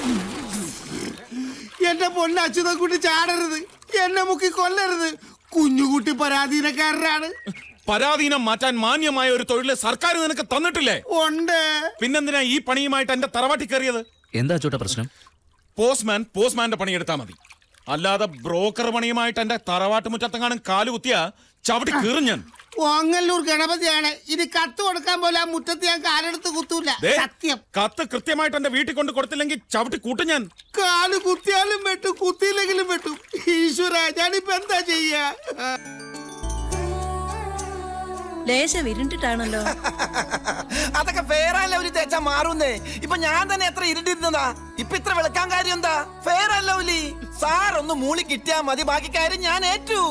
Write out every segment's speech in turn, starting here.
എന്റെ പൊന്ന അച്യുതക്കുട്ടി ചാടരുത് എന്നെ മുക്കി കൊല്ലരുത് കുഞ്ഞുകുട്ടി പരാധീനക്കാരനാണ് പരാധീനം മാറ്റാൻ മാന്യമായ ഒരു തൊഴില് സർക്കാർ നിനക്ക് തന്നിട്ടില്ലേ ഉണ്ട് പിന്നെന്തിനാ ഈ പണിയുമായിട്ട് എന്റെ തറവാട്ടി കയറിയത് എന്താ അച്ചൂട്ട പ്രശ്നം പോസ്റ്റ്മാൻ പോസ്റ്റ്മാന്റെ പണിയെടുത്താൽ മതി അല്ലാതെ ബ്രോക്കർ പണിയുമായിട്ട് എന്റെ തറവാട്ട് മുറ്റത്തെങ്ങാനും കാല് കുത്തിയ ചവിട്ടി കീറും ഞാൻ ഓങ്ങല്ലൂർ ഗണപതിയാണ് ഇനി കത്ത് കൊടുക്കാൻ പോലെ ആ മുറ്റത്ത് ഞാൻ കാലെടുത്ത് കുത്തൂല ദേ, സത്യം കത്ത് കൃത്യമായിട്ട് എന്റെ വീട്ടിൽ കൊണ്ട് കൊടുത്തില്ലെങ്കിൽ ചവിട്ടി കൂട്ടും ഞാൻ കാല് കുത്തിയാലും വെട്ടും കുത്തിയില്ലെങ്കിലും വെട്ടും ഈശ്വര ഞാനിപ്പോ എന്താ ചെയ്യാ ലേശം ഇരുണ്ടിട്ടാണല്ലോ അതൊക്കെ ഫെയർ അല്ല ഒരു തേച്ചാ മാറുന്നേ ഇപ്പൊ ഞാൻ തന്നെ എത്ര ഇരുണ്ടിരുന്നതാ ഇപ്പൊ ഇത്ര വിളക്കാൻ കാര്യം എന്താ ഫെയർ അല്ല ഒലി സാർ ഒന്ന് മൂളി കിട്ടിയാ മതി ബാക്കി കാര്യം ഞാൻ ഏറ്റു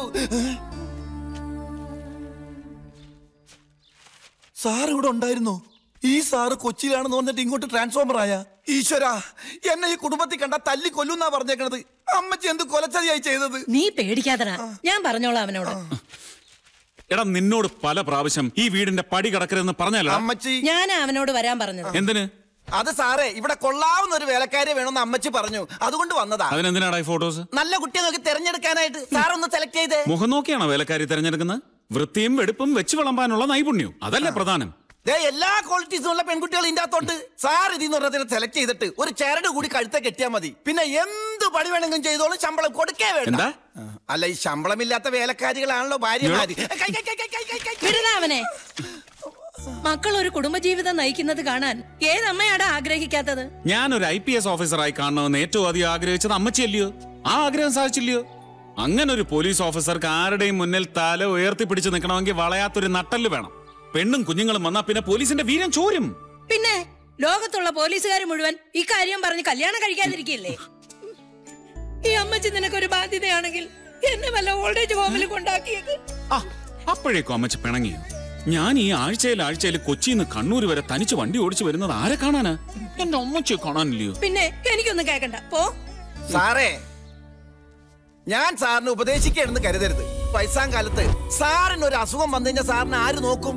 സാർ ഇവിടെ ഉണ്ടായിരുന്നോ ഈ സാറ് കൊച്ചിയിലാണെന്ന് പറഞ്ഞിട്ട് ഇങ്ങോട്ട് ട്രാൻസ്ഫോമർ ആയ ഈശ്വര എന്നെ ഈ കുടുംബത്തിൽ കണ്ട തല്ലി കൊല്ലുന്നാ പറഞ്ഞേക്കണത് അമ്മച്ചി എന്ത് കൊലച്ചതിയായി ചെയ്തത് നീ പേടിക്കാതടാ ഞാൻ പറഞ്ഞോളാം അവനോട് എടാ നിന്നോട് പല പ്രാവശ്യം ഈ വീടിന്റെ പടി കിടക്കരുതെന്ന് പറഞ്ഞല്ലോ അമ്മച്ചി ഞാൻ അവനോട് വരാൻ പറഞ്ഞത് എന്തിന് അത് സാറേ ഇവിടെ കൊള്ളാവുന്ന ഒരു വേലക്കാരെ വേണമെന്ന് അമ്മച്ചി പറഞ്ഞു അതുകൊണ്ട് വന്നതാ അതിനെന്തിനാടാ ഈ ഫോട്ടോസ് നല്ല കുട്ടിയെ നോക്കി തെരഞ്ഞെടുക്കാനായിട്ട് സാർ ഒന്ന് സെലക്ട് ചെയ്തേ മുഖം നോക്കിയാണോ വേലക്കാരി തിരഞ്ഞെടുക്കുന്നത് വൃത്തിയും വെടുപ്പും വെച്ച് വിളമ്പാനുള്ള നൈപുണ്യവും അതല്ലേ പ്രധാനം ദേ എല്ലാ ക്വാളിറ്റീസും ഉള്ള പെൺകുട്ടികൾ ഇതിന്റെ അകത്തോട്ട് സാർ ഇതിന്ന് പറഞ്ഞതിനെ സെലക്ട് ചെയ്തിട്ട് ഒരു ചരട് കൂടി കഴുത്തെ കെട്ടിയാൽ മതി പിന്നെ എന്ത് പണി വേണമെങ്കിലും ചെയ്തോളും ശമ്പളം കൊടുക്കേ വേണ്ട എന്താ? അല്ല ഈ ശമ്പളമില്ലാത്ത വേലക്കാരികളാണല്ലോ ഭാര്യമാര് കൈ, കൈ, കൈ, കൈ, കൈ, കൈ, കൈ. വിടടാ അവനെ മക്കൾ ഒരു കുടുംബജീവിതം നയിക്കുന്നത് കാണാൻ ഏതമ്മയാടാ ആഗ്രഹിക്കാത്തത് ഞാനൊരു ഐ പി എസ് ഓഫീസറായി കാണണമെന്ന് ഏറ്റവും അധികം ആഗ്രഹിച്ചത് അമ്മച്ചിയല്ലയോ ആ ആഗ്രഹം സാധിച്ചില്ലയോ അങ്ങനെ ഒരു പോലീസ് ഓഫീസർക്ക് ആരുടെയും മുന്നിൽ തല ഉയർത്തിപ്പിടിച്ച് നിൽക്കണമെങ്കിൽ വളയാത്തൊരു നട്ടല് വേണം പെണ്ണും കുഞ്ഞുങ്ങളും വന്നാ പിന്നെ പോലീസിന്റെ വീരം ചോരും പിന്നെ ലോകത്തുള്ള പോലീസുകാർ മുഴുവൻ ഇക്കാര്യം പറഞ്ഞ് കല്യാണം കഴിക്കാതിരിക്കില്ലേ ഈ അമ്മച്ചി നിനക്കൊരു ബാധ്യതയാണെങ്കിൽ എന്നെ വല്ല ഓൾഡ് ഏജ് ഹോമിൽ കൊണ്ടാക്കിയത് ആ അപ്പോഴേക്കും അമ്മച്ചി പിണങ്ങിയോ ഞാൻ ഈ ആഴ്ചയിൽ ആഴ്ചയിൽ കൊച്ചിയിൽ നിന്ന് കണ്ണൂർ വരെ തനിച്ച് വണ്ടി ഓടിച്ചു വരുന്നത് ആരെ കാണാനാ എന്റെ അമ്മച്ചിയെ കാണാനില്ലയോ പിന്നെ എനിക്കൊന്നും കേക്കണ്ട പോ സാറേ ഞാൻ സാറിന് ഉപദേശിക്കുകയാണെന്ന് കരുതരുത് വയസ്സാം കാലത്ത് സാറിന് ഒരു അസുഖം വന്നു കഴിഞ്ഞാൽ സാറിന് ആര് നോക്കും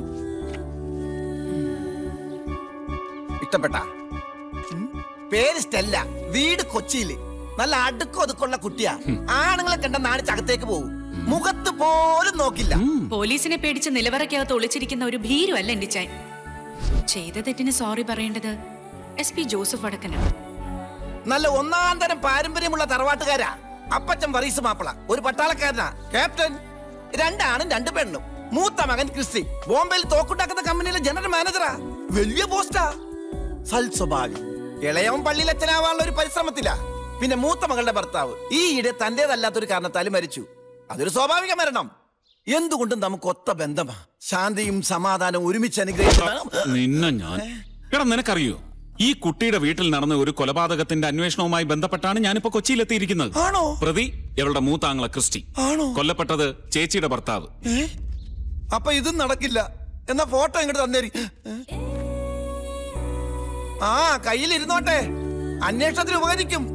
ഇഷ്ടപ്പെട്ട പേര് സ്റ്റെല്ല വീട് കൊച്ചിയില് നല്ല അടുക്കും ഒതുക്കുള്ള കുട്ടിയാ ആണുങ്ങളെ കണ്ട നാണിച്ചകത്തേക്ക് പോകും മുഖത്ത് പോലും നോക്കില്ല പോലീസിനെ പേടിച്ച് നിലവറയ്ക്കകത്ത് ഒളിച്ചിരിക്കുന്ന ഒരു ഭീരുവല്ല എന്റെ ചാൻ ചെയ്ത തെറ്റിന് സോറി പറയേണ്ടത് എസ് പി ജോസഫ് വടക്കനാണ് നല്ല ഒന്നാം തരം പാരമ്പര്യമുള്ള തറവാട്ടുകാരാ അപ്പച്ചൻ വറീസ് മാപ്പിള ഒരു പട്ടാളക്കാരനാ ക്യാപ്റ്റൻ രണ്ടാണും രണ്ട് പെണ്ണും മൂത്ത മകൻ ക്രിസ്റ്റി ബോംബെയിൽ തോക്കുണ്ടാക്കുന്ന കമ്പനിയിലെ ജനറൽ മാനേജറാ വലിയ പോസ്റ്റാ സൽ സ്വഭാവി ഇളയവൻ പള്ളിയിലച്ഛനാവാനുള്ള ഒരു പരിശ്രമത്തിലാ പിന്നെ മൂത്ത മകളുടെ ഭർത്താവ് ഈ ഇടെ തന്റേതല്ലാത്തൊരു കാരണത്താൽ മരിച്ചു അതൊരു സ്വാഭാവിക മരണം എന്തുകൊണ്ടും നമുക്ക് ഒത്ത ബന്ധമാ ശാന്തിയും സമാധാനവും ഒരുമിച്ച് അനുഗ്രഹിക്കണം നിന്നെ ഞാൻ എടാ നിനക്കറിയോ ഈ കുട്ടിയുടെ വീട്ടിൽ നടന്ന ഒരു കൊലപാതകത്തിന്റെ അന്വേഷണവുമായി ബന്ധപ്പെട്ടാണ് ഞാനിപ്പോ കൊച്ചിയിലെത്തിയിരിക്കുന്നത് ആണോ? പ്രതി ഇവളുടെ മൂത്താങ്ങള ക്രിസ്റ്റി ആണോ? കൊല്ലപ്പെട്ടത് ചേച്ചിയുടെ ഭർത്താവ് ഏ? അപ്പൊ ഇതും നടക്കില്ല എന്നാ ഫോട്ടോ ഇങ്ങോട്ട് തന്നേരി ആ കയ്യിൽ ഇരുന്നോട്ടെ അന്വേഷണത്തിന് ഉപകരിക്കും